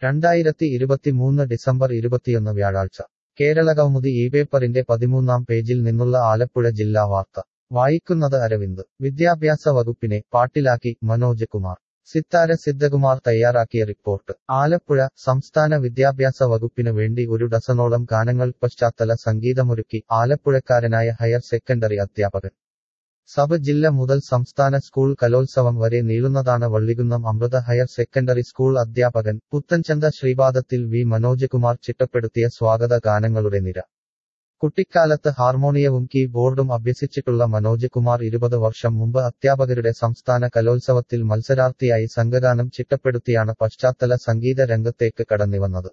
രണ്ടായിരത്തി ഇരുപത്തിമൂന്ന് ഡിസംബർ ഇരുപത്തിയൊന്ന് വ്യാഴാഴ്ച കേരളകൗമുദി ഈ പേപ്പറിന്റെ പതിമൂന്നാം പേജിൽ നിന്നുള്ള ആലപ്പുഴ ജില്ലാ വാർത്ത വായിക്കുന്നത് അരവിന്ദ് വിദ്യാഭ്യാസ വകുപ്പിനെ പാട്ടിലാക്കി മനോജ് കുമാർ സിത്താര സിദ്ധകുമാർ തയ്യാറാക്കിയ റിപ്പോർട്ട് ആലപ്പുഴ സംസ്ഥാന വിദ്യാഭ്യാസ വകുപ്പിന് വേണ്ടി ഒരു ഡസനോളം ഗാനങ്ങൾ പശ്ചാത്തല സംഗീതമൊരുക്കി ആലപ്പുഴക്കാരനായ ഹയർ സെക്കൻഡറി അധ്യാപകൻ സബ് ജില്ല മുതൽ സംസ്ഥാന സ്കൂൾ കലോത്സവം വരെ നീളുന്നതാണ് Vallikunnam Amrita higher secondary school അധ്യാപകൻ പുത്തൻചന്ത ശ്രീപാദത്തിൽ വി മനോജ് കുമാർ ചിട്ടപ്പെടുത്തിയ സ്വാഗത ഗാനങ്ങളുടെ നിര കുട്ടിക്കാലത്ത് ഹാർമോണിയവും കീബോർഡും അഭ്യസിച്ചിട്ടുള്ള മനോജ് കുമാർ ഇരുപത് വർഷം മുമ്പ് അധ്യാപകരുടെ സംസ്ഥാന കലോത്സവത്തിൽ മത്സരാർത്ഥിയായി സംഘഗാനം ചിട്ടപ്പെടുത്തിയാണ് പശ്ചാത്തല സംഗീത രംഗത്തേക്ക് കടന്നിവന്നത്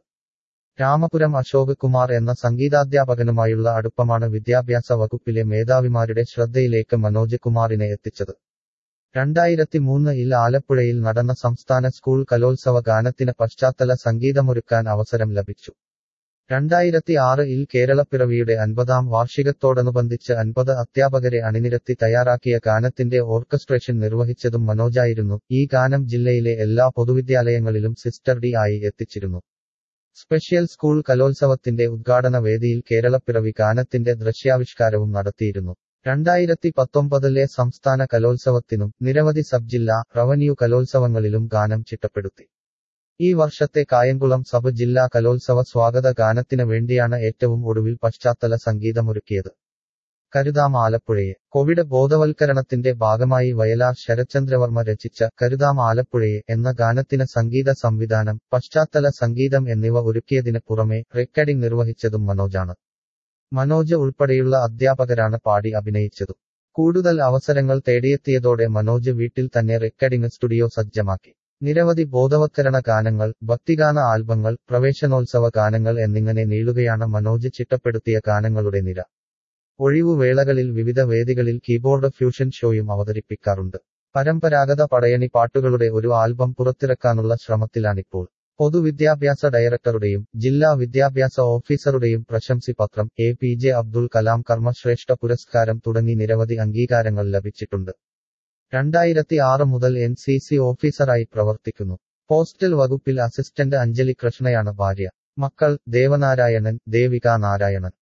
രാമപുരം അശോക് കുമാർ എന്ന സംഗീതാധ്യാപകനുമായുള്ള അടുപ്പമാണ് വിദ്യാഭ്യാസ വകുപ്പിലെ മേധാവിമാരുടെ ശ്രദ്ധയിലേക്ക് മനോജ് കുമാറിനെ എത്തിച്ചത് രണ്ടായിരത്തി മൂന്നിൽ ആലപ്പുഴയിൽ നടന്ന സംസ്ഥാന സ്കൂൾ കലോത്സവ ഗാനത്തിന് പശ്ചാത്തല സംഗീതമൊരുക്കാൻ അവസരം ലഭിച്ചു രണ്ടായിരത്തി ആറിൽ കേരളപ്പിറവിയുടെ അൻപതാം വാർഷികത്തോടനുബന്ധിച്ച് അൻപത് അധ്യാപകരെ അണിനിരത്തി തയ്യാറാക്കിയ ഗാനത്തിന്റെ ഓർക്കസ്ട്രേഷൻ നിർവഹിച്ചതും മനോജായിരുന്നു ഈ ഗാനം ജില്ലയിലെ എല്ലാ പൊതുവിദ്യാലയങ്ങളിലും സിസ്റ്റർ ഡി ആയി എത്തിച്ചിരുന്നു സ്പെഷ്യൽ സ്കൂൾ കലോത്സവത്തിന്റെ ഉദ്ഘാടന വേദിയിൽ കേരളപ്പിറവി ഗാനത്തിന്റെ ദൃശ്യാവിഷ്കാരവും നടത്തിയിരുന്നു രണ്ടായിരത്തി പത്തൊമ്പതിലെ സംസ്ഥാന കലോത്സവത്തിനും നിരവധി സബ് ജില്ലാ റവന്യൂ കലോത്സവങ്ങളിലും ഗാനം ചിട്ടപ്പെടുത്തി ഈ വർഷത്തെ കായംകുളം സബ് ജില്ലാ കലോത്സവ സ്വാഗത ഗാനത്തിന് വേണ്ടിയാണ് ഏറ്റവും ഒടുവിൽ പശ്ചാത്തല സംഗീതമൊരുക്കിയത് കരുതാം ആലപ്പുഴയെ കോവിഡ് ബോധവൽക്കരണത്തിന്റെ ഭാഗമായി വയലാർ ശരത്ചന്ദ്രവർമ്മ രചിച്ച കരുതാം ആലപ്പുഴയെ എന്ന ഗാനത്തിന് സംഗീത സംവിധാനം പശ്ചാത്തല സംഗീതം എന്നിവ ഒരുക്കിയതിന് പുറമെ റെക്കോർഡിംഗ് നിർവഹിച്ചതും മനോജാണ് മനോജ് ഉൾപ്പെടെയുള്ള അധ്യാപകരാണ് പാടി അഭിനയിച്ചതും കൂടുതൽ അവസരങ്ങൾ തേടിയെത്തിയതോടെ മനോജ് വീട്ടിൽ തന്നെ റെക്കോർഡിംഗ് സ്റ്റുഡിയോ സജ്ജമാക്കി നിരവധി ബോധവത്കരണ ഗാനങ്ങൾ ഭക്തിഗാന ആൽബങ്ങൾ പ്രവേശനോത്സവ ഗാനങ്ങൾ എന്നിങ്ങനെ നീളുകയാണ് മനോജ് ചിട്ടപ്പെടുത്തിയ ഗാനങ്ങളുടെ നിര ഒഴിവുവേളകളിൽ വിവിധ വേദികളിൽ കീബോർഡ് ഫ്യൂഷൻ ഷോയും അവതരിപ്പിക്കാറുണ്ട് പരമ്പരാഗത പടയണി പാട്ടുകളുടെ ഒരു ആൽബം പുറത്തിറക്കാനുള്ള ശ്രമത്തിലാണിപ്പോൾ പൊതുവിദ്യാഭ്യാസ ഡയറക്ടറുടെയും ജില്ലാ വിദ്യാഭ്യാസ ഓഫീസറുടെയും പ്രശംസി പത്രം A P J Abdul Kalam കർമ്മശ്രേഷ്ഠ പുരസ്കാരം തുടങ്ങി നിരവധി അംഗീകാരങ്ങൾ ലഭിച്ചിട്ടുണ്ട് രണ്ടായിരത്തി ആറ് മുതൽ എൻ സി സി ഓഫീസറായി പ്രവർത്തിക്കുന്നു പോസ്റ്റൽ വകുപ്പിൽ അസിസ്റ്റന്റ് അഞ്ജലി കൃഷ്ണയാണ് ഭാര്യ മക്കൾ ദേവനാരായണൻ ദേവിക നാരായണൻ